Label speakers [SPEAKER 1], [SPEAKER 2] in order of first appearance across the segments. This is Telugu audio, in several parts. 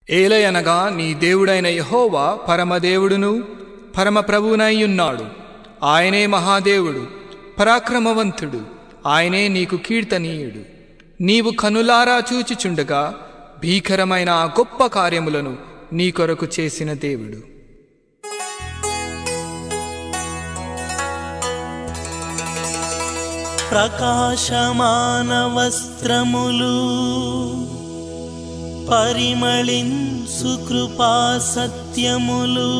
[SPEAKER 1] ఏలయనగా నీ దేవుడైన యహోవా పరమదేవుడును పరమప్రభునయ్యున్నాడు ఆయనే మహాదేవుడు పరాక్రమవంతుడు ఆయనే నీకు కీర్తనీయుడు నీవు కనులారా చూచుచుండగా భీకరమైన ఆ గొప్ప కార్యములను నీ కొరకు చేసిన దేవుడు
[SPEAKER 2] ప్రకాశమాన వస్త్రములు పరిమళింసు కృపా సత్యములు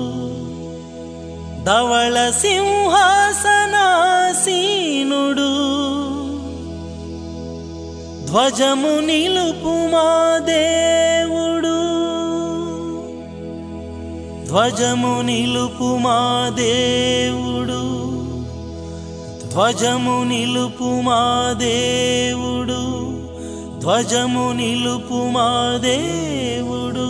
[SPEAKER 2] ధవళ సింహాసనాసీనుడు ధ్వజము నిలుపు మా దేవుడు ధ్వజము నిలుపు మా దేవుడు ధ్వజము నిలుపు మా దేవుడు ధ్వజము నిలుపు మా దేవుడు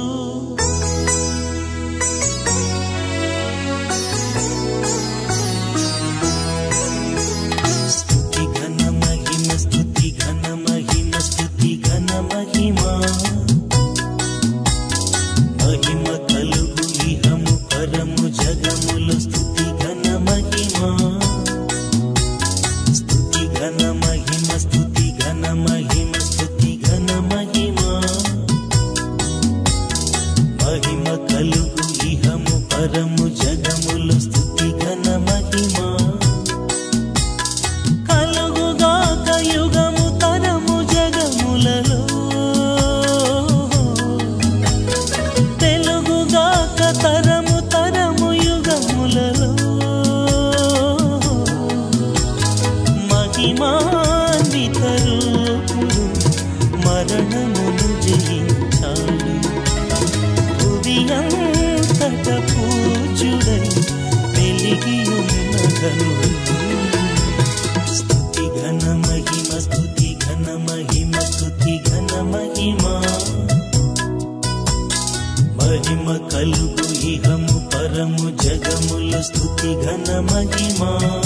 [SPEAKER 2] స్తుతి ఘన మహిమ స్తుతి ఘన మహిమ స్తుతి ఘన మహిమ మహిమ కలుగు ఇహము పరము జగములు స్తుతి ఘన మహిమ స్తుతి ఘన మహిమ స్తుతి ఘన మహిమ స్తుతి ఘన మహిమ మహిమ కలుగు ఇహము పరము జగములు స్తుతి ఘన మహిమ కలుగుగాక యుగము తరము జగములలో తెలుగుగాక తరము తరము యుగములలో మహిమాన్విత రూపుడు మరణమును జయించాడు భువియంతట పూజుడై వెలిగి ఉన్న ధనుడు స్తుతి ఘన మహిమ స్తుతి ఘన మహిమ స్తుతి ఘన మహిమ మహిమ కలుగు ఇహము పరము జగములు స్తుతి ఘన మహిమ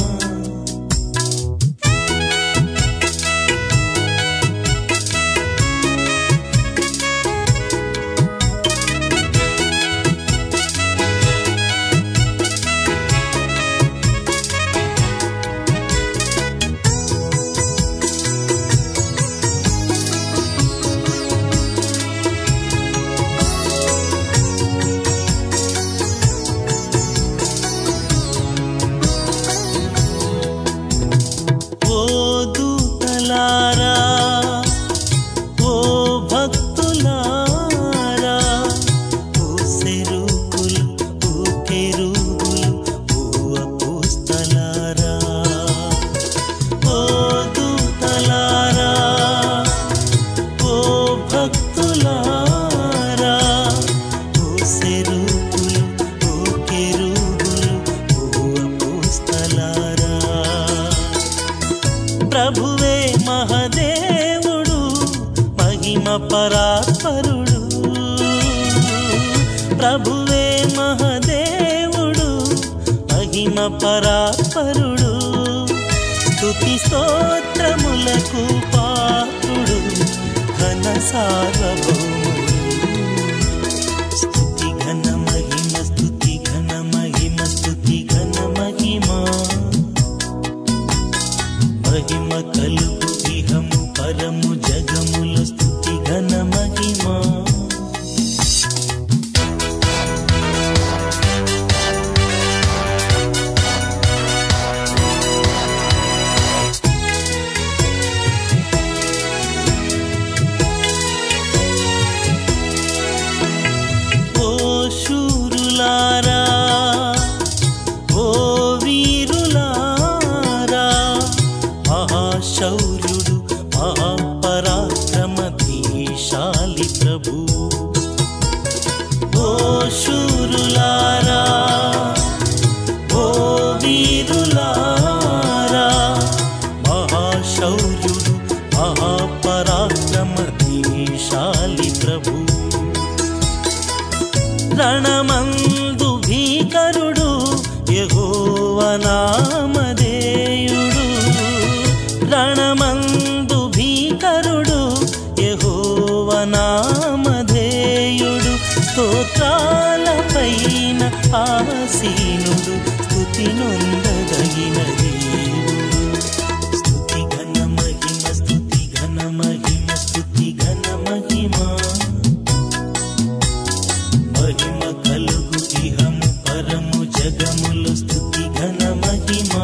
[SPEAKER 2] ఓ దూతలారా ఓ భక్తులారా ఓ సెరుకులు ఓ కెరూబులు ఓ అపోస్తలారా ఓ దూతలారా ఓ భక్తులారా ఓ సెరుకులు ఓ కెరూబులు ఓ అపోస్తలారా ప్రభువే మహదేవుడు మహిమ పరాత్పరుడు ప్రభువే మహదేవుడు మహిమ పరాత్పరుడు స్తుతి స్తోత్రములకు పాత్రుడు ఘన సార్వభౌముడు స్తుతి ఘన మహిమ స్తుతి ఘన మహిమ స్తుతి ఘన మహిమ మహిమ కలుగు ఇహము పరము జగముల స్తుతి ఘన మహిమ ఓ శూరులారా ఓ వీరులారా మహాశౌర్యుడు మహాపరాక్రమ దీశాలి ప్రభు ఓ శూరులారా ఓ వీరులారా మహాశౌర్యుడు మహాపరాక్రమ దీశాలి ప్రభు రణమందు భీకరుడు యహోవనామదేయుడు రణమందు భీకరుడు యహోవనామధేయుడు ఆసీనుడు స్తుతి నొందదగిన దేవుడు స్తుతి ఘన మహిమ స్తుతి ఘన మహిమ స్తుతి ఘన మహిమ మహిమ కలుగు ఇహము పరము జగములు స్తుతి ఘన మహిమ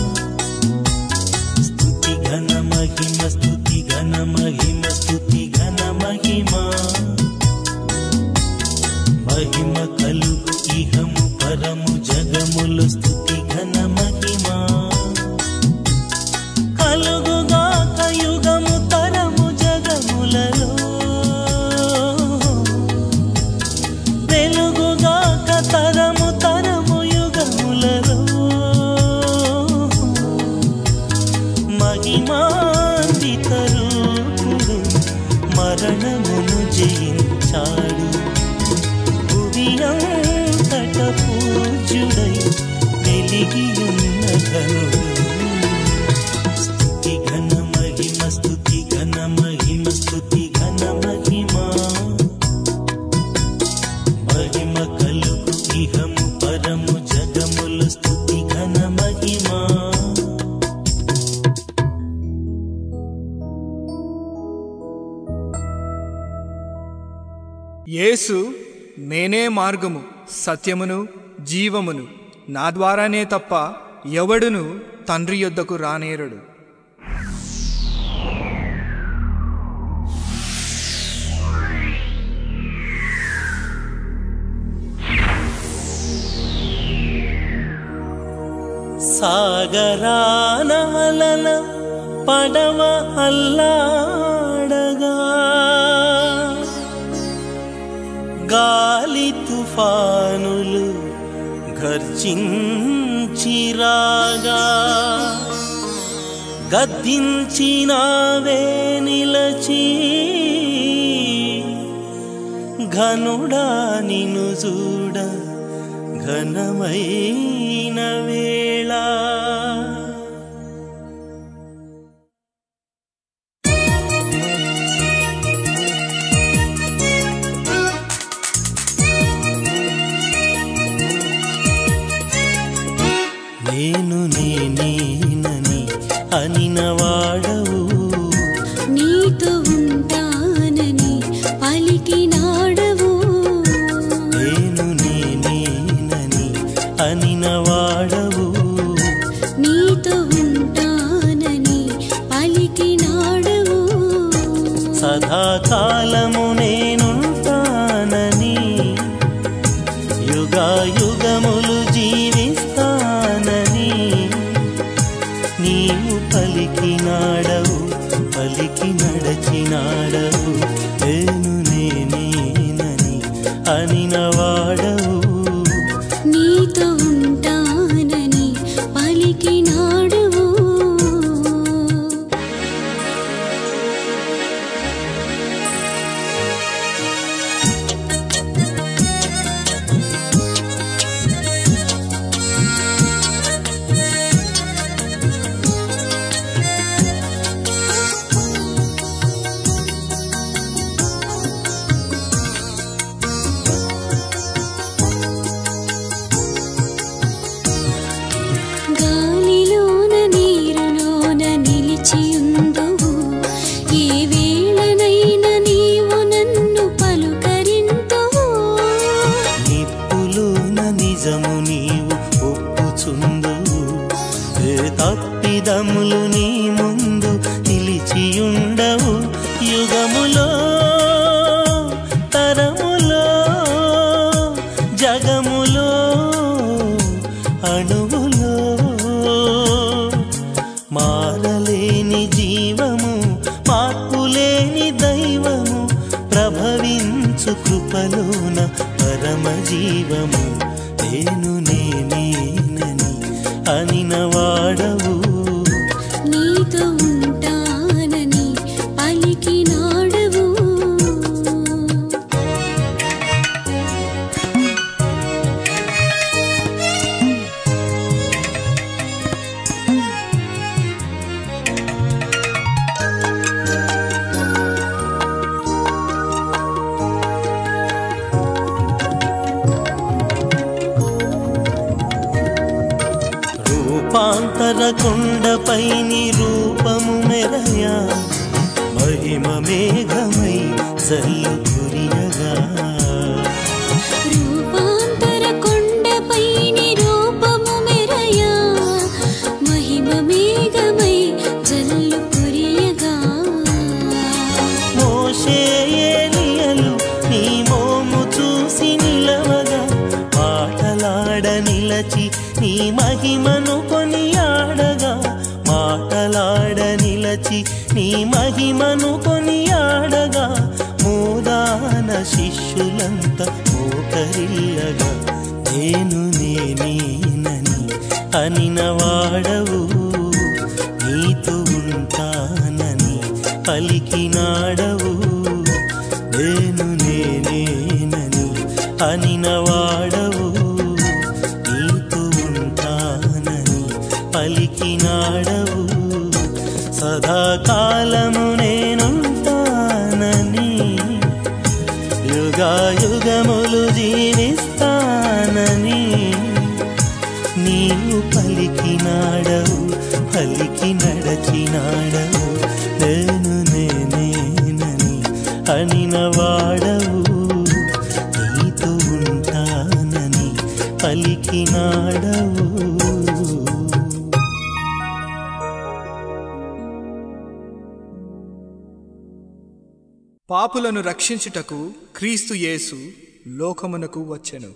[SPEAKER 2] స్తుతి ఘన మహిమ స్తుతి ఘన మహిమ స్తుతి ఘన మహిమ మహిమ కలుగు ఇహము పరము జగములు స్తుతి ఘన మహిమ కలుగుగాక యుగము తరము జగములలో వెలుగుగాక తరము తరము యుగములలో మహిమాన్విత రూపుడు మరణమును జయించాడు భువియంతట పూజ్యుడై వెలిగియున్న ఘనుడు స్తుతి ఘన మహిమ స్తుతి ఘన మహిమ స్తుతి ఘన మహిమ మహిమ కలుగు ఇహము పరము జగములు స్తుతి ఘన మహిమ
[SPEAKER 1] యేసు నేనే మార్గము సత్యమును జీవమును నా ద్వారానే తప్ప ఎవడును తండ్రి యొద్దకు రానేరడు
[SPEAKER 2] సాగరానలన పడవ అల్లాడగా గాలి తుఫానులు గర్జించిరాగా గద్దించినావే నిలచి ఘనుడా నిను చూడ ఘనమైన వేళ నేను నేనేనని అనినవాడవు
[SPEAKER 3] నీతో ఉంటానని పలికినాడవు
[SPEAKER 2] నేను నేనేనని అనినవాడవు
[SPEAKER 3] నీతో ఉంటానని పలికినాడవు
[SPEAKER 2] సదాకాలము నేనుంటానని యుగాయుగములు జీవిస్తానని నీవు పలికినాడవు పలికి నడచినాడవు నేను నేనేనని అనినవాడవు
[SPEAKER 3] నీతో ఉంటానని పలికినాడవు గాలిలోన నీరులోన నిలిచియుందువు ఏ వేళనైనా నీవు నన్ను పలుకరింతువు
[SPEAKER 2] నిప్పులోన నిజము నీవు ఒప్పుచుందువు ఏ తప్పిదములు నీ ముందు నిలిచియుండవు యుగములో తరములో జగములో అణువులో మారలేని జీవము మార్పులేని దైవము ప్రభవించు కృపలోన పరమ జీవము నేను నేనేనని అనినవాడవు
[SPEAKER 3] నీతో ఉంటానని పలికినాడవు
[SPEAKER 2] రూపాంతర కొండపై నీ రూపము మెరయా మహిమ మేఘమై జల్లు కురియగా
[SPEAKER 3] రూపాంతర కొండపై నీ రూపము మెరయా మహిమ మేఘమై జల్లు కురియగా
[SPEAKER 2] మోషే ఏలియలు నీ మోము చూసి నిలవగా మాటలాడ నిలచి నీ మహిమను కొనియాడగా మాటలాడ నిలచి నీ మహిమను కొనియాడగా మోదాన శిష్యులంతా మోకరిల్లగా నేను నేనేనని అనిన వాడవు నీతో ఉంటానని పలికినాడవు నేను నేనేనని అనిన వాడవు నీతో ఉంటానని పలికినాడవు సదాకాలము నేనుంటానని యుగాయుగములు జీవిస్తానని నీవు పలికినాడవు పలికి నడచినాడవు నేను నేనేనని అనిన వాడవు నీతో ఉంటానని పలికినాడవు
[SPEAKER 1] పాపులను రక్షించుటకు క్రీస్తు యేసు లోకమునకు వచ్చెను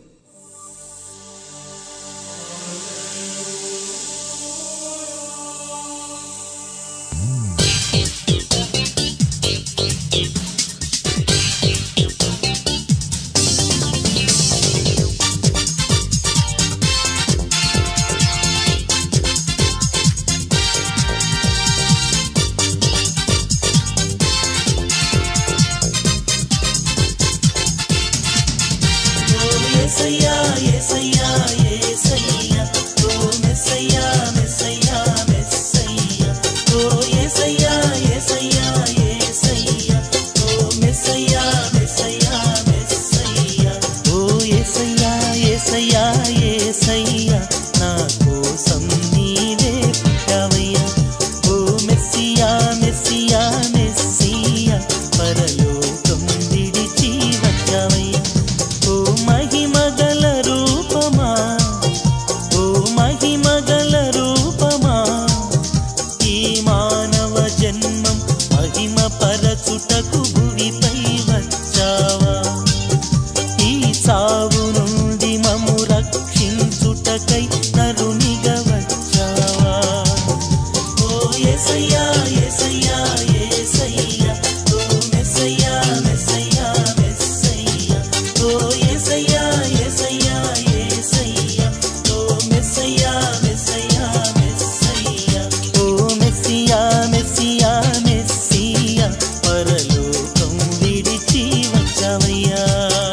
[SPEAKER 2] యేసయ్యా యేసయ్యా యేసయ్యా ఓ మెస్సయ్యా మెస్సయ్యా మెస్సయ్యా ఓ యేసయ్యా యేసయ్యా యేసయ్యా ఓ మెస్సయ్యా మెస్సయ్యా మెస్సయ్యా ఓ యేసయ్యా యేసయ్యా యేసయ్యా నా కోసం నీవే పుట్టావయ్యా ఓ మెస్సియా మెస్సియా మెస్సియా పరలోకం విడిచి వచ్చావయ్యా ఓ మహిమగల రూపమా ఓ మహిమగల రూపమా ఈ మానవ జన్మం మహిమ పరచుటకు భువిపై వచ్చావా ఈ సావు నుండి మము రక్షించుటకై నరునిగా వచ్చావా ఓ యేసయ్యా యేసయ్యా యేసయ్యా ఓ మెస్సయ్యా మెస్సయ్యా మెస్సయ్యా ఓ యేసయ్యా యేసయ్యా యేసయ్యా ఓ మెస్సయ్యా మెస్సయ్యా మెస్సయ్యా ఓ మెస్సియా మెస్సియా మెస్సియా పరలోకం విడిచి వచ్చావయ్యా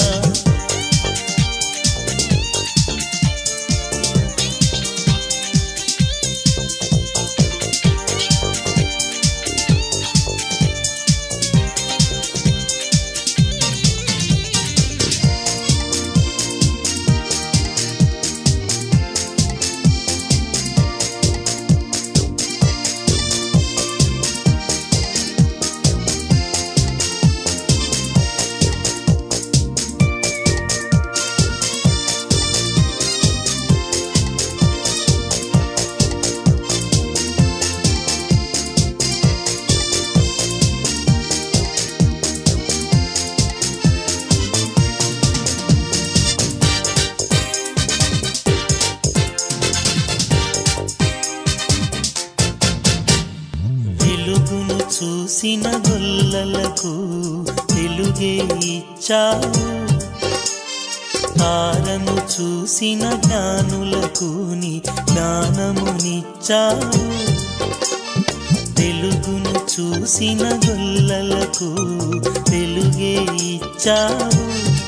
[SPEAKER 2] వెలుగును చూసిన గొల్లలకు వెలుగే ఇచ్చావు తారను చూసిన జ్ఞానులకు నీ జ్ఞానమునిచ్చావు వెలుగును చూసిన గొల్లలకు వెలుగే ఇచ్చావు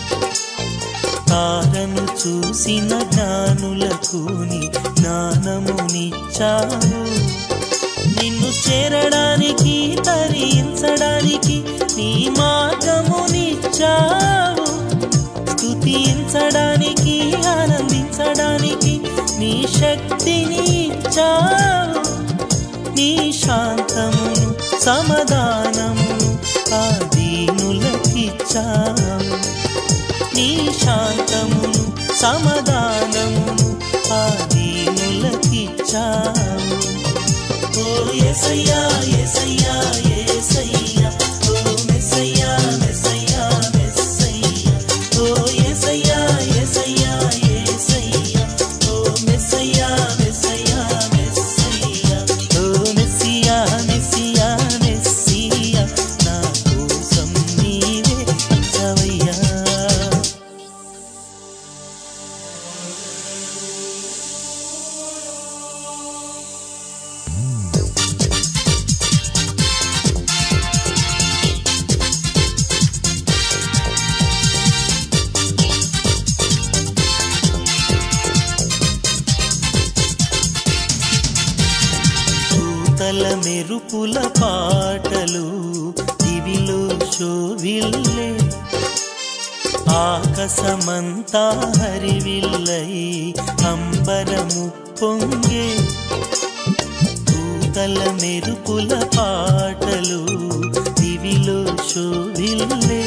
[SPEAKER 2] తారను చూసిన జ్ఞానులకు నీ జ్ఞానమునిచ్చావు నిన్ను చేరడానికి తరించడానికి నీ మార్గమునిచ్చావు స్తుతించడానికి ఆనందించడానికి నీ శక్తిని వచ్చావు నీ శాంతమును సమాధానమును ఆ దీనులకిచ్చావు నీ శాంతమును సమాధానమును ఆ దీనులకిచ్చావు ఓ యేసయ్యా యేసయ్యా యేసయ్యా ఓ మెస్సయ్యా మెస్సయ్యా మెస్సయ్యా ఓ యేసయ్యా యేసయ్యా యేసయ్యా ఓ మెస్సయ్యా మెస్సయ్యా మెస్సయ్యా ఓ మెస్సియా మెస్సియా మెస్సియా నా కోసం నీవే వచ్చావయ్యా పూతల మెరుపుల పాటలు దివిలో శోభిల్లే ఆకాశమంతా హరివిల్లై అంబరము పొంగే పూతల మెరుపుల పాటలు దివిలో శోభిల్లే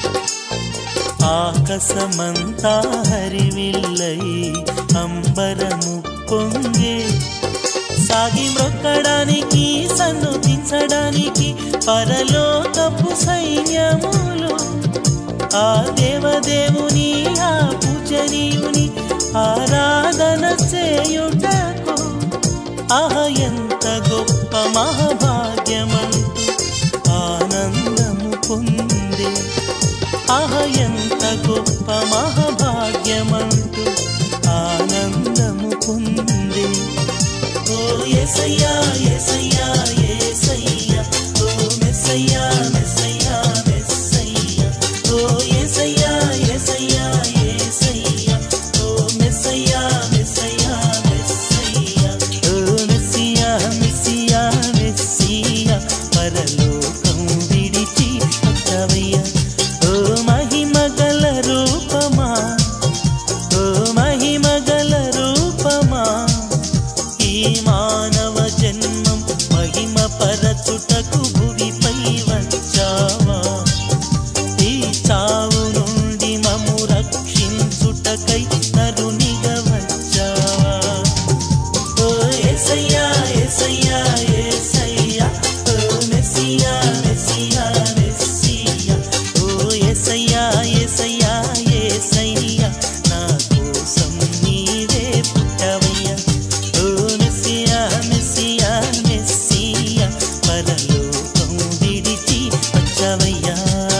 [SPEAKER 2] ఆకాశమంతా హరివిల్లై అంబరము పొంగే సాగి మ్రొక్కడానికి సన్నుతించడానికి పరలోకపు సైన్యములు ఆ దేవదేవుని ఆ పూజనీయుని ఆరాధన చేయుటకు ఆహ ఎంత గొప్ప మహాభాగ్యమంటూ ఆనందము పొందే ఆహ ఎంత గొప్ప మహాభాగ్యమంటూ ఆనందము పొందే ఓ యేసయ్యా యేసయ్యా యేసయ్యా ఓ మెస్సయ్యా మెస్సయ్యా మెస్సయ్యా ఓ యేసయ్యా యేసయ్యా యేసయ్యా ఓ మెస్సయ్యా మెస్సయ్యా మెస్సయ్యా ఓ మెస్సియా మెస్సియా మెస్సియా పరలోకం విడిచి వచ్చావయ్యా ఓ మహిమగల రూపమా ఓ మహిమగల రూపమా ఈ మానవ జన్మం మహిమ పరచుటకు భువిపై వచ్చావా ఈ చావు నుండి మము రక్షించుటకై నరునిగా వచ్చావా ఓ యేసయ్యా యేసయ్యా యేసయ్యా ఓ మెస్సియా మెస్సియా మెస్సియా ఓ యేసయ్యా యేసయ్యా యేసయ్యా నా కోసం నీవే పుట్టవయ్యా ఓ మెస్సియా మెస్సియా మెస్సియా పరలోకం విడిచి వచ్చావయ్యా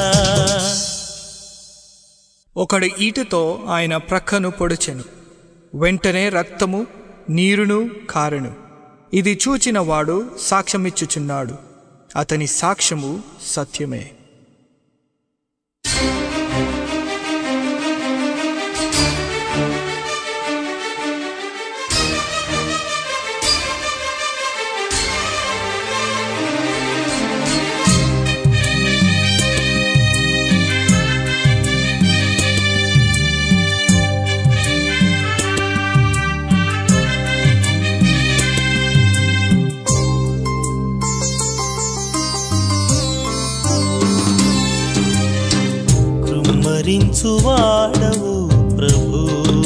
[SPEAKER 1] ఒకడు ఈటతో ఆయన ప్రక్కను పొడిచెను వెంటనే రక్తము నీరును కారెను ఇది చూచిన వాడు సాక్ష్యమిచ్చుచున్నాడు అతని సాక్ష్యము సత్యమే
[SPEAKER 2] కృమ్మరించువాడవు ప్రభు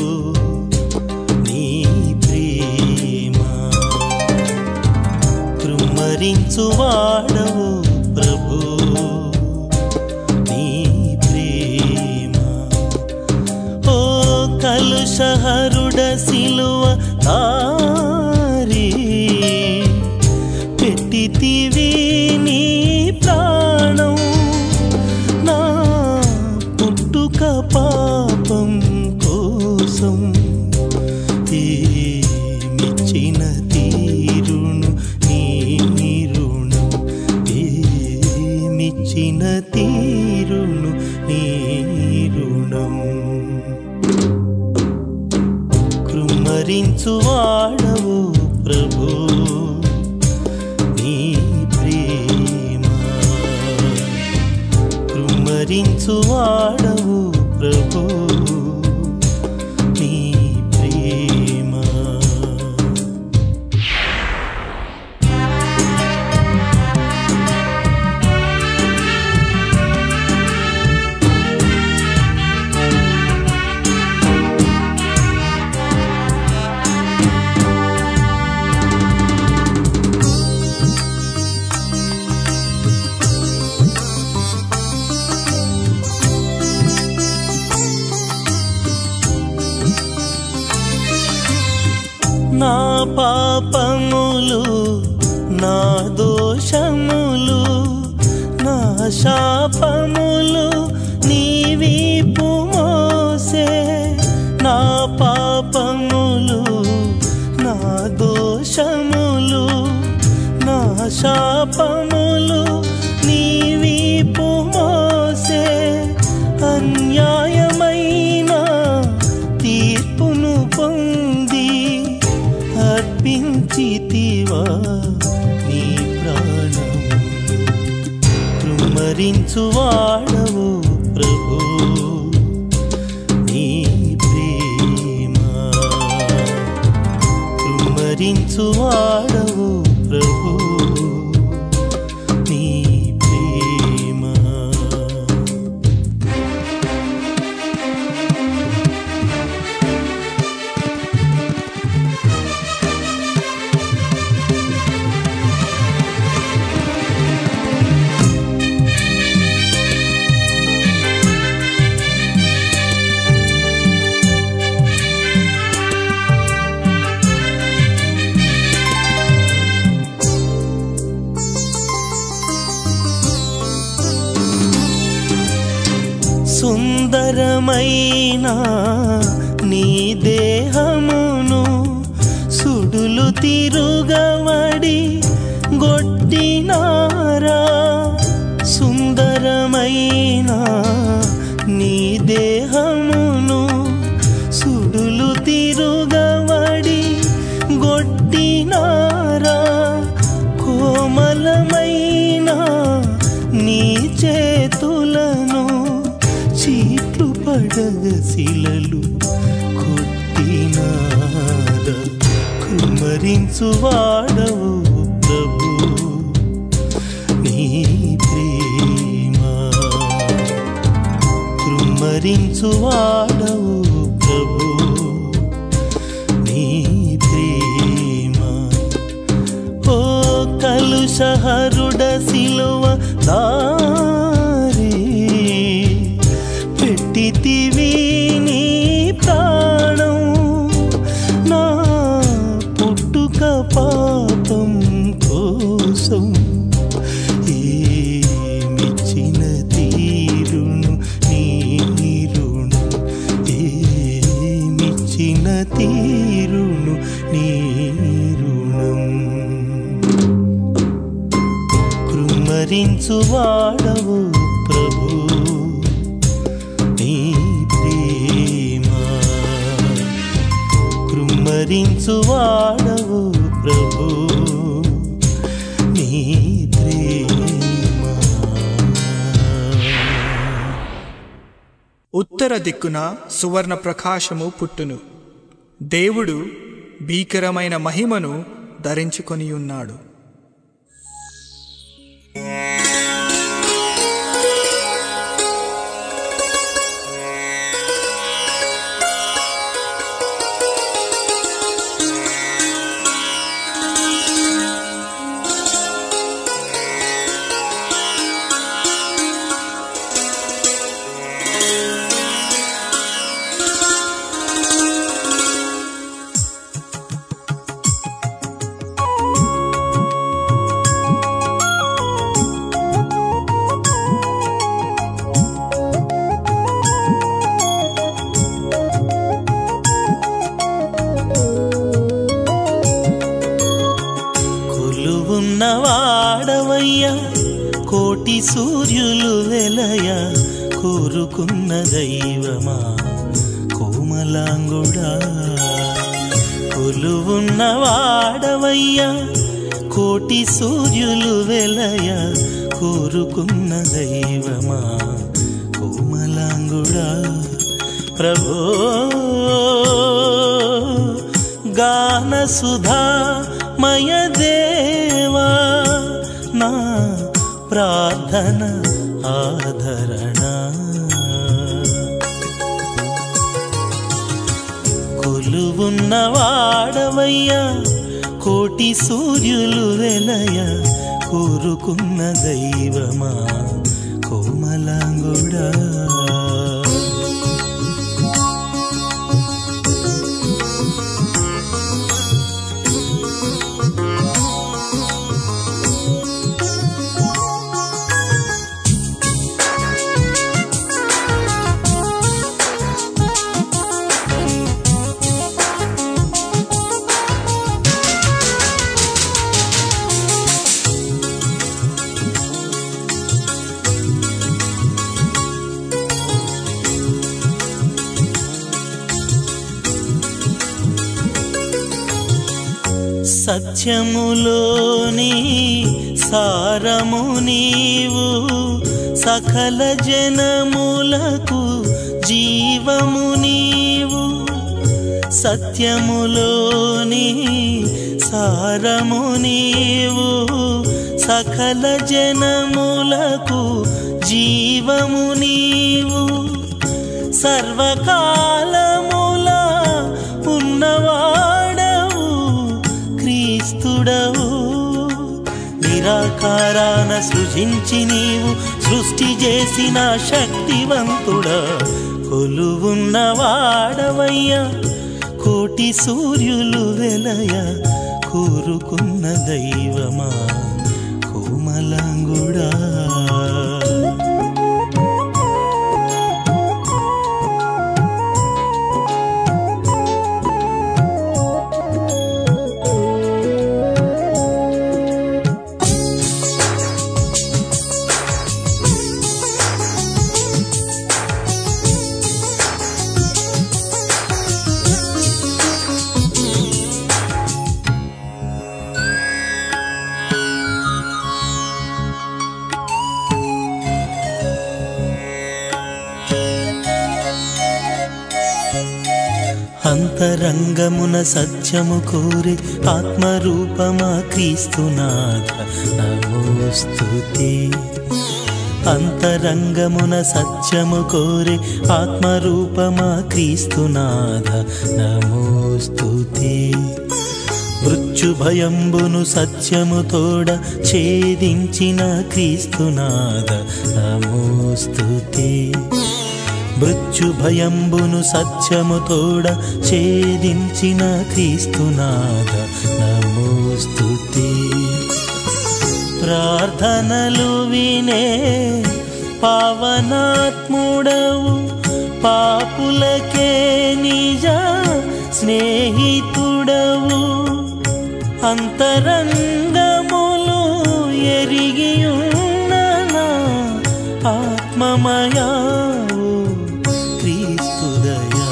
[SPEAKER 2] నీ ప్రేమ కృమ్మరించువాడవు ప్రభు నీ ప్రేమ ఓ కలుషహరుడ సిలువ తారి పెట్టితివి నీ ప్రాణం నా పుట్టుక పాపం కోసం ఏమిచ్చిన తీరును నీ రుణం ఏమిచ్చిన తీరును నీ రుణం కృమ్మరించువాడవు ప్రభు నీ ప్రేమ కృమ్మరించువాడవు ప్రభు నీ ప్రేమ నా పాపములు నా దోషములు నా శాపములు నీవీపు మోసే నా పాపములు నా దోషములు నా శాపములు నీవీపు మోసే అన్యాయమైన తీర్పును పొంది అర్పించితివా నీ ప్రాణములు కృమ్మరించు వాడవు ప్రభు నీ ప్రేమ కృమ్మరించు వాడవు ప్రభు నీ ప్రేమ సుందరమైన నీ దేహమును సుడులు తిరుగవడి గొట్టినారా సుందరమైన నీ దేహమును సుడులు తిరుగవడి గొట్టినారా కోమలమైన నీ చేతులను చీట్లు పడగ శిలలు కొట్టినార కుమరించు వాడవు ప్రభు నీ ప్రేమ కృమ్మరించు వాడవు ప్రభు నీ ప్రేమ ఓ కలుషహరుడ సిలువ దారి పెట్టితివి నీ ప్రాణం నా పుట్టుక పాపం కోసం ఏమిచ్చిన తీరును నీరును ఏమిచ్చిన తీరును నీరుణం కృమ్మరించు వాడవు ప్రభు నీ ప్రేమ కృమ్మరించు వాడవు ప్రభు నీ ప్రేమ
[SPEAKER 1] ఉత్తర దిక్కున సువర్ణ ప్రకాశము పుట్టును దేవుడు భీకరమైన మహిమను ధరించుకొని ఉన్నాడు
[SPEAKER 2] కొలువున్నవాడవయ్యా కోటి సూర్యులు వెలయ కోరుకున్న దైవమా కోమలాంగుడా కొలువున్నవాడవయ్యా కోటి సూర్యులు వెలయ కోరుకున్న దైవమా కోమలాంగుడా ప్రభో గాన సుధా మయ దేవా నా ప్రార్థన ఆదరణ కొలువున్నవాడవయ్యా కోటి సూర్యులు వెలయ కోరుకున్న దైవమా కోమలాంగుడా సత్యములోని సారము నీవు సకల జనములకు జీవము నీవు సత్యములోని సారము నీవు సకల జనములకు జీవము నీవు సర్వకాలముల ఉన్నవాడవు క్రీస్తుడవు నిరాకారాన సృజించి నీవు సృష్టి చేసిన శక్తివంతుడా కొలువున్నవాడవయ్యా కోటి సూర్యులు వెలయ కూరుకున్న దైవమా కోమలాంగుడా అంతరంగమున సత్యము కోరే ఆత్మరూపమా క్రీస్తునాథ నమోస్తుతే అంతరంగమున సత్యము కోరే ఆత్మరూపమా క్రీస్తునాథ నమోస్తుతే మృత్యు భయంబును సత్యము తోడ ఛేదించిన క్రీస్తునాథ నమోస్తుతే మృత్యు భయంబును సత్యము తోడ ఛేదించిన క్రీస్తునాథ నమోస్తుతే ప్రార్థనలు వినే పావనాత్ముడవు పాపులకే నిజ స్నేహితుడవు అంతరంగములు ఎరిగియున్న నా ఆత్మమయావు క్రీస్తుదయా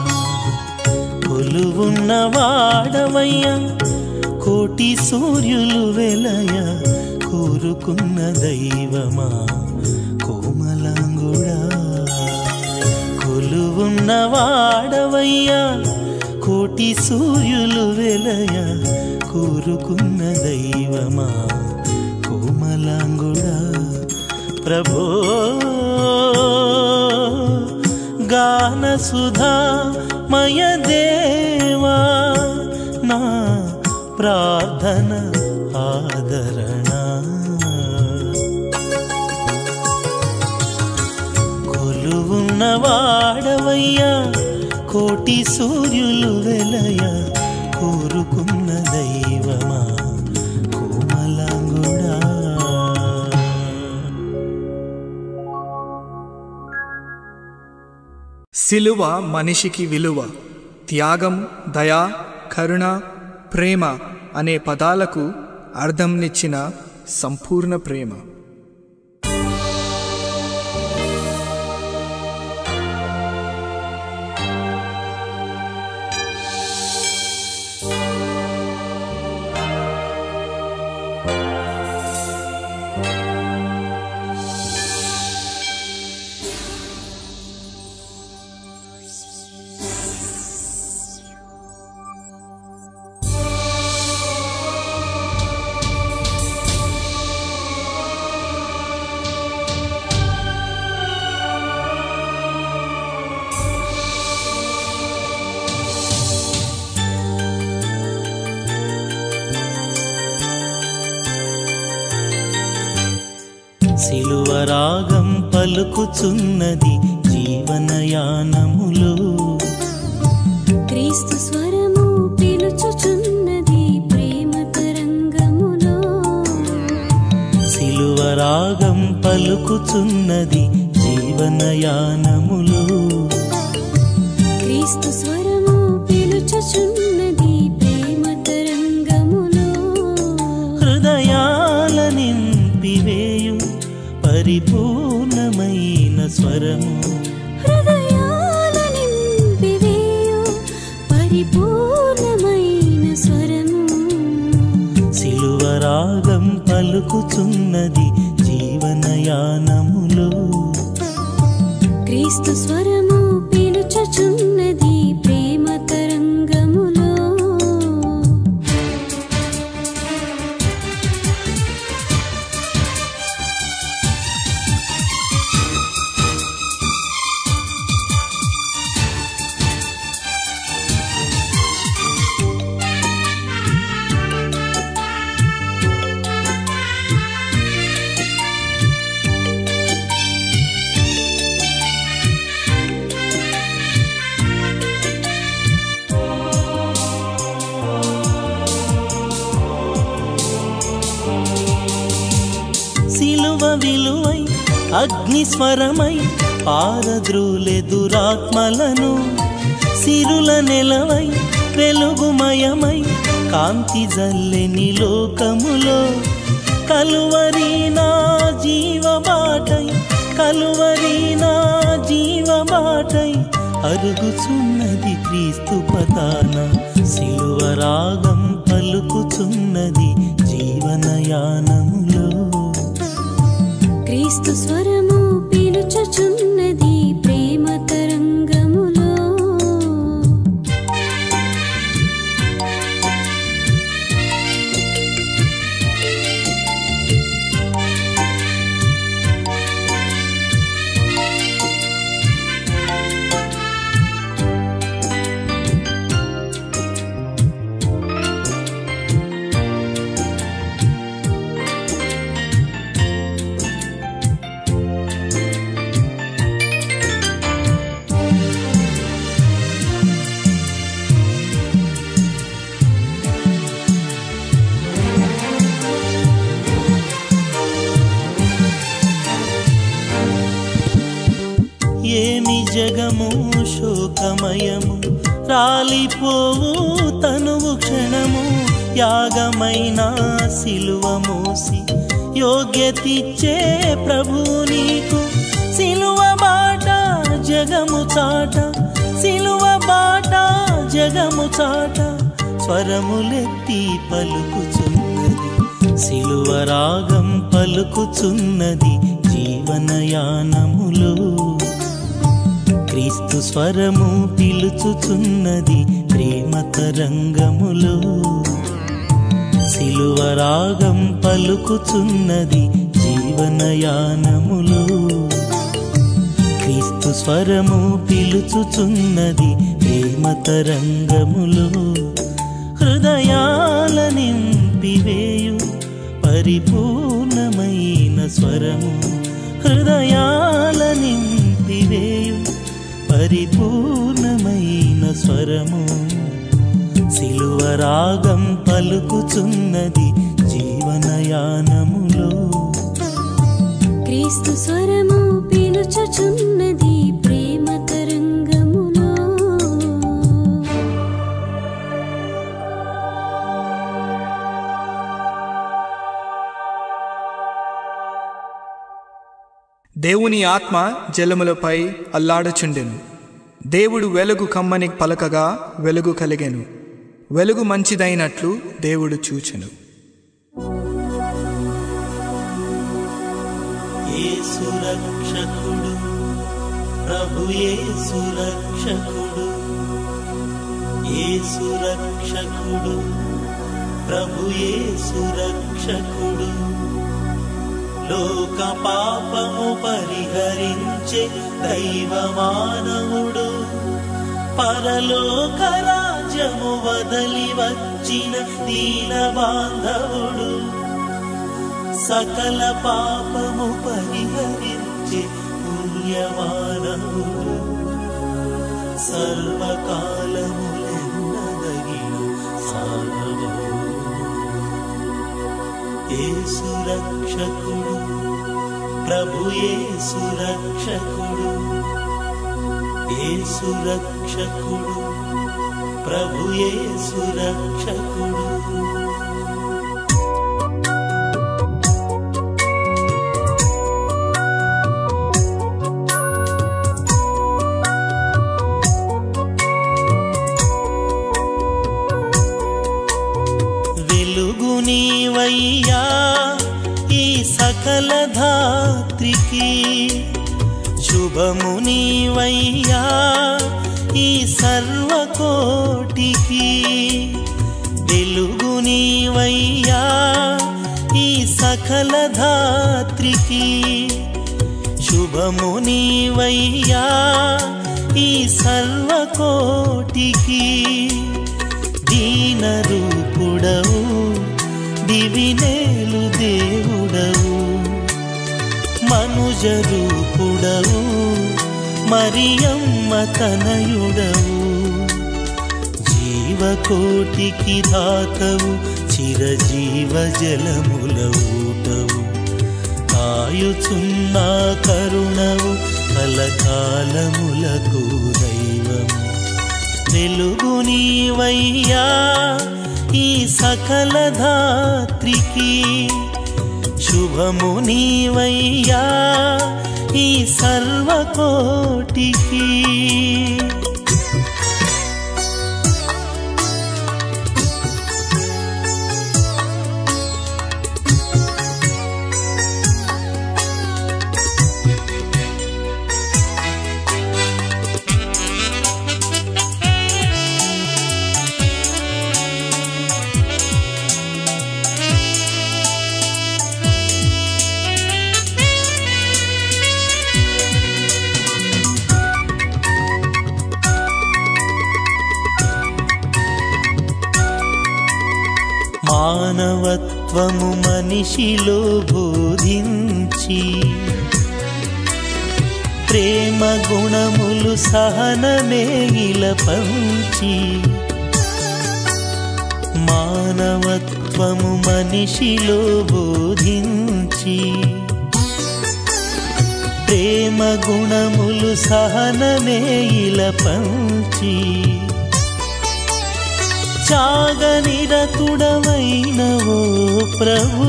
[SPEAKER 2] కొలువున్నవాడవయ్యా కోటి సూర్యులు వెలయ కూరుకున్న దైవమా కోమలాంగుడా కొలువున్నవాడవయ్యా కోటి సూర్యులు వెలయ కూరుకున్న దైవమా కోమలాంగుడా ప్రభో గాన సుధా మయ దేవా నా ప్రార్థన ఆదరణ కొలువున్నవాడవయ్యా కోటి సూర్యులు వెలయ కూరుకున్న దైవమా కోమలాంగుడా
[SPEAKER 1] సిలువ మనిషికి విలువ త్యాగం దయా కరుణ ప్రేమ అనే పదాలకు అర్థంనిచ్చిన సంపూర్ణ ప్రేమ
[SPEAKER 2] సిలువరాగం పలుకుచున్నది జీవనయానములో
[SPEAKER 3] క్రీస్తు స్వరము పిలుచుచున్నది ప్రేమ తరంగములో
[SPEAKER 2] సిలువరాగం పలుకుచున్నది జీవనయానములో
[SPEAKER 3] క్రీస్తు స్వరము పిలుచుచున్నది ప్రేమ తరంగములో
[SPEAKER 2] హృదయాల నింపివేయు పరిపూర్ణమైన స్వరము
[SPEAKER 3] హృదయాల నింపివేయు పరిపూర్ణమైన స్వరము
[SPEAKER 2] పలుకుచున్నది జీవనయానములో
[SPEAKER 3] క్రీస్తు స్వరము పిలుచుచున్నది ప్రేమ తరంగములో
[SPEAKER 2] సిలువ విలువై అగ్నిస్వరమై పారద్రోలెదురాత్మలను సిరుల నెలవై వెలుగుమయమై కాంతి జల్లెని లోకములో కలువరి నా జీవబాటై కలువరి నా జీవబాటై అరుగుచున్నది క్రీస్తు పదాన సిలువ రాగం పలుకుచున్నది జీవనయానములో
[SPEAKER 3] క్రీస్తు స్వరము పిలుచుచున్నది ప్రేమ తరంగములో
[SPEAKER 2] ఏమి జగము శోకమయము రాలిపోవు తనువు క్షణము యాగమైన సిలువ మోసి యోగ్యతిచ్చే ప్రభు నీకు సిలువ బాట జగము చాట సిలువ బాట జగము చాట స్వరములెత్తి పలుకుచున్నది సిలువ రాగం పలుకుచున్నది జీవనయానములో క్రీస్తు స్వరము పిలుచుచున్నది ప్రేమ తరంగములో సిలువ రాగం పలుకుచున్నది జీవనయానములో క్రీస్తు స్వరము పిలుచుచున్నది ప్రేమ తరంగములో హృదయాల నింపివేయు పరిపూర్ణమైన స్వరము హృదయాల నింపివేయు పరిపూర్ణమైన స్వరము సిలువ రాగం పలుకుచున్నది జీవనయానములో
[SPEAKER 3] క్రీస్తు స్వరము పిలుచుచున్నది ప్రేమ తరంగములో
[SPEAKER 1] దేవుని ఆత్మ జలములపై అల్లాడుచుండెను దేవుడు వెలుగు కమ్మని పలకగా వెలుగు కలిగెను వెలుగు మంచిదైనట్లు దేవుడు చూచెను
[SPEAKER 2] యేసు రక్షకుడు ప్రభు యేసు రక్షకుడు యేసు రక్షకుడు ప్రభు యేసు రక్షకుడు లోక పాపము పరిహరించే దైవ మానవుడు పరలోక రాజ్యము వదలి వచ్చిన దీన బాంధవుడు సకల పాపము పరిహరించే పుణ్యమానవుడు సర్వకాలములెన్నదగిన సాగవుడు యేసు రక్షకుడు ప్రభు యేసు రక్షకుడు యేసు రక్షకుడు ప్రభు యేసు రక్షకుడు వెలుగు నీవయ్యా శుభము నీవయ్యా ఈ సర్వకోటికి వెలుగు నీవయ్యా ఈ సకల ధాత్రికి శుభము నీవయ్యా ఈ సర్వకోటికి దీన రూపుడవు దివినేలు దేవుడవు మనుజ రూపుడవు మరియమ్మ తనయుడవు జీవకోటికి దాతవు చిరజీవ జలముల ఊటవు కాయుచున్న కరుణవు కలకాలములకు దైవము వెలుగు నీవయ్యా ఈ సకల ధాత్రికి శుభము నీవయ్యా ఈ సర్వకోటికి మానవత్వము మనిషిలో బోధించి ప్రేమ గుణములు సహనమేగిల పంచి మానవత్వము మనిషిలో బోధించి ప్రేమ గుణములు సహనమేగిల పంచి త్యాగనిరతుడమైన ఓ ప్రభు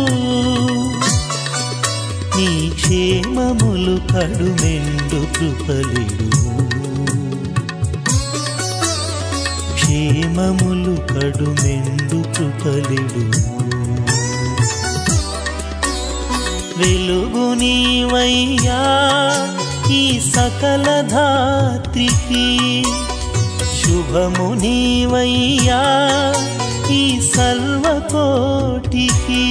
[SPEAKER 2] నీ క్షేమములు కడుమెండు కృపలిడు క్షేమములు కడుమెండు కృపలిడు వెలుగు నీవయ్యా ఈ సకల ధాత్రికి శుభము నీవయ్యా ఈ సర్వకోటికి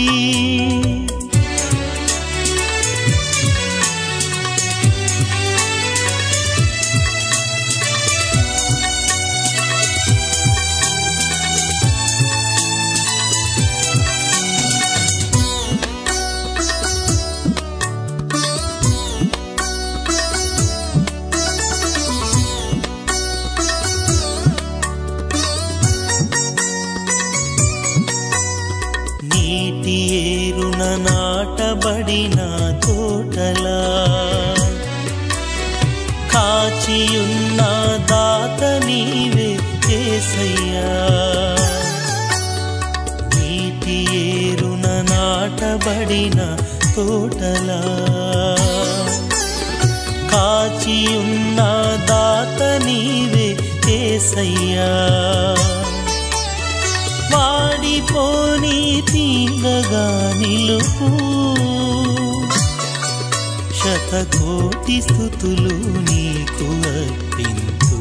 [SPEAKER 2] నీటి ఏరున నాటబడిన తోటలా కాచియున్న దాత నీవే ఏసయ్యా నీటి ఏరున నాటబడిన తోటలా కాచియున్న దాత నీవే ఏసయ్యా వాడిపోని తీగగా నిలుపు శతకోటి స్థుతులు నీకు అర్పింతు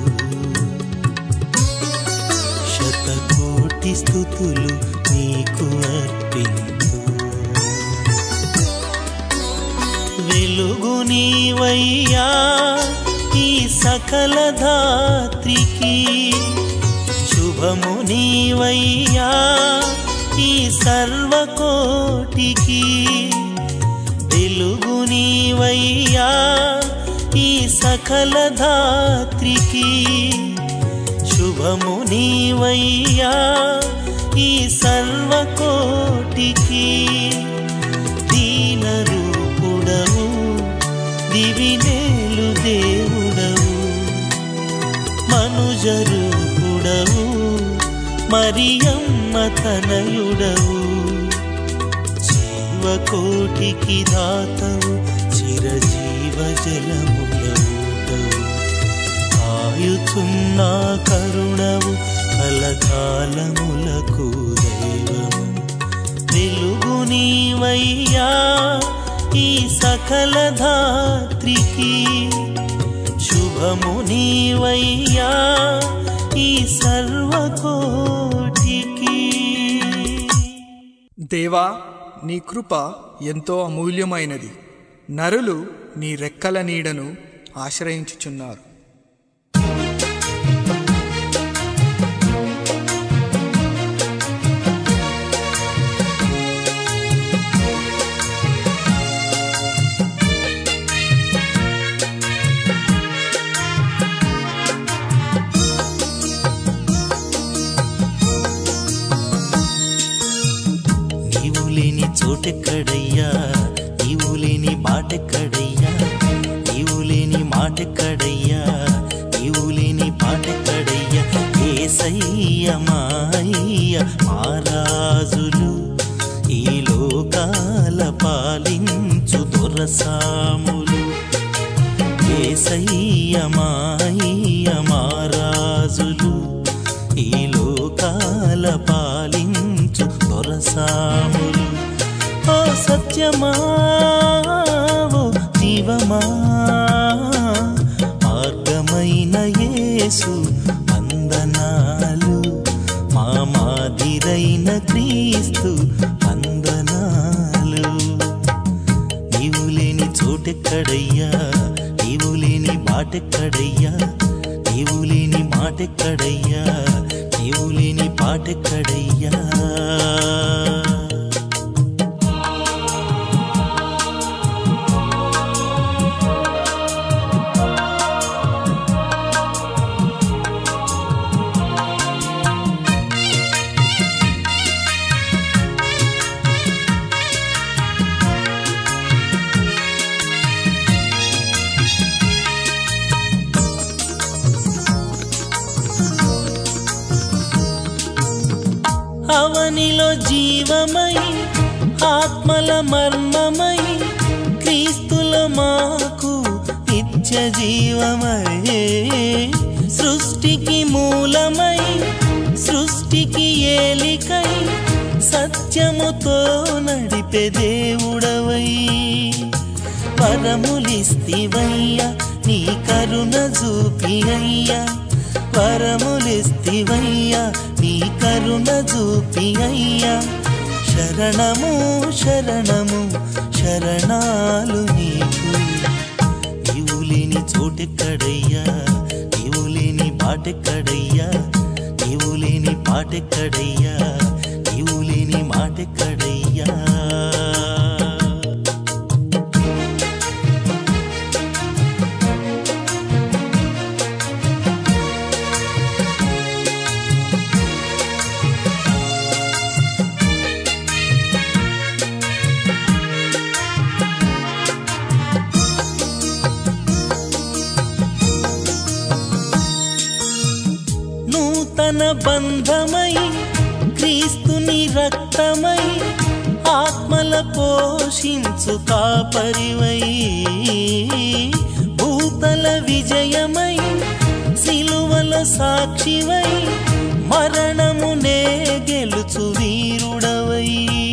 [SPEAKER 2] శతకోటి స్థుతులు నీకు అర్పింతు వెలుగు నీవయ్యా ఈ సకల ధాత్రికి శుభము నీవయ్యా ఈ సర్వకోటికి వెలుగు నీవయ్యా ఈ సకల ధాత్రికి శుభము నీవయ్యా ఈ సర్వకోటికి దీన రూపుడవు దివినేలు దేవుడవు మనుజరూపుడవు మరియమ్మ తనయుడవు జీవకోటికి దాతవు చిరజీవ జలములవుటవు ఆయుచున్న కరుణవు కలకాలములకు దైవము వెలుగు నీవయ్యా ఈ సకల ధాత్రికి శుభము నీవయ్యా ఈ సర్వకోటికి
[SPEAKER 1] దేవా నీ కృప ఎంతో అమూల్యమైనది నరులు నీ రెక్కల నీడను ఆశ్రయించుచున్నారు
[SPEAKER 2] నీవు లేని చోటెక్కడయ్యా నీవు లేని బాటెక్కడయ్యా నీవు లేని మాటెక్కడయ్యా నీవు లేని పాటెక్కడయ్యా ఏసయ్య మాయ్య మహారాజులు ఈ లోకాల పాలించు దొరసాములు ఏసయ్య మాయ్య మహారాజులు ఈ లోకాల పాలించు దొరసాములు ఓ సత్యమా ఓ జీవమా మార్గమైన యేసు వందనాలు మా మాదిరైన క్రీస్తు వందనాలు నీవు లేని చోటెక్కడయ్యా నీవు లేని బాటెక్కడయ్యా నీవు లేని మాటెక్కడయ్యా నీవు లేని పాటెక్కడయ్యా అవనిలో జీవమై ఆత్మల మర్మమై క్రీస్తుల మాకు నిత్య జీవమై సృష్టికి మూలమై సృష్టికి ఏలికై సత్యముతో నడిపే దేవుడవై వరములిస్తివయ్యా నీ కరుణ చూపి అయ్యా వరములిస్తివయ్యా నీ కరుణ చూపి అయ్యా శరణము శరణము శరణాలు నీకు నీవు లేని చోటెక్కడయ్యా నీవు లేని బాటెక్కడయ్యా నీవు లేని పాటెక్కడయ్యా నీవు లేని మాటెక్కడయ్యా నూతన బంధమై క్రీస్తుని రక్తమై ఆత్మల పోషించు కాపరివై భూతల విజయమై సిలువల సాక్షివై మరణమునే గెలుచు వీరుడవై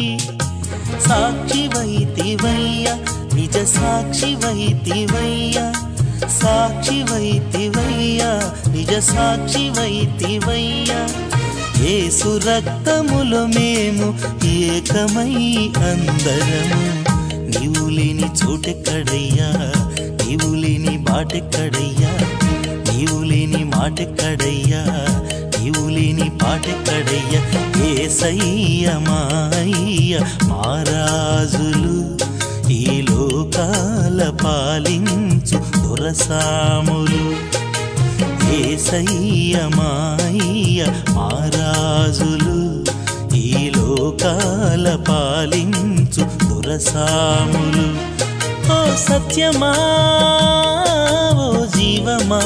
[SPEAKER 2] సాక్షివైతివయ్యా నిజ సాక్షివైతివయ్యా సాక్షివైతివయ్యా నిజ సాక్షివైతివయ్యా యేసు రక్తములో మేము ఏకమై అందరము నీవు లేని చోటెక్కడయ్యా నీవు లేని బాటెక్కడయ్యా నీవు లేని మాటెక్కడయ్యా నీవు లేని పాటెక్కడయ్యా ఏసయ్య మాయ్య మారాజులు ఈ లోకాల పాలించు దొరసాములు ఏసయ్య మాయ్య మారాజులు ఈ లోకాల పాలించు దొరసాములు ఓ సత్యమా ఓ జీవమా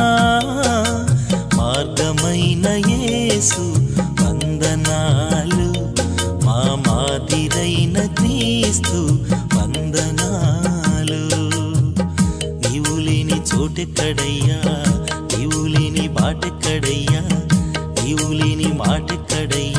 [SPEAKER 2] మార్గమైన యేసు వందనాలు మా మాదిరైన క్రీస్తు వందనాలు నీవు లేని చోటెక్కడయ్యా నీవు లేని బాటెక్కడయ్యా నీవు లేని మాటెక్కడయ్యా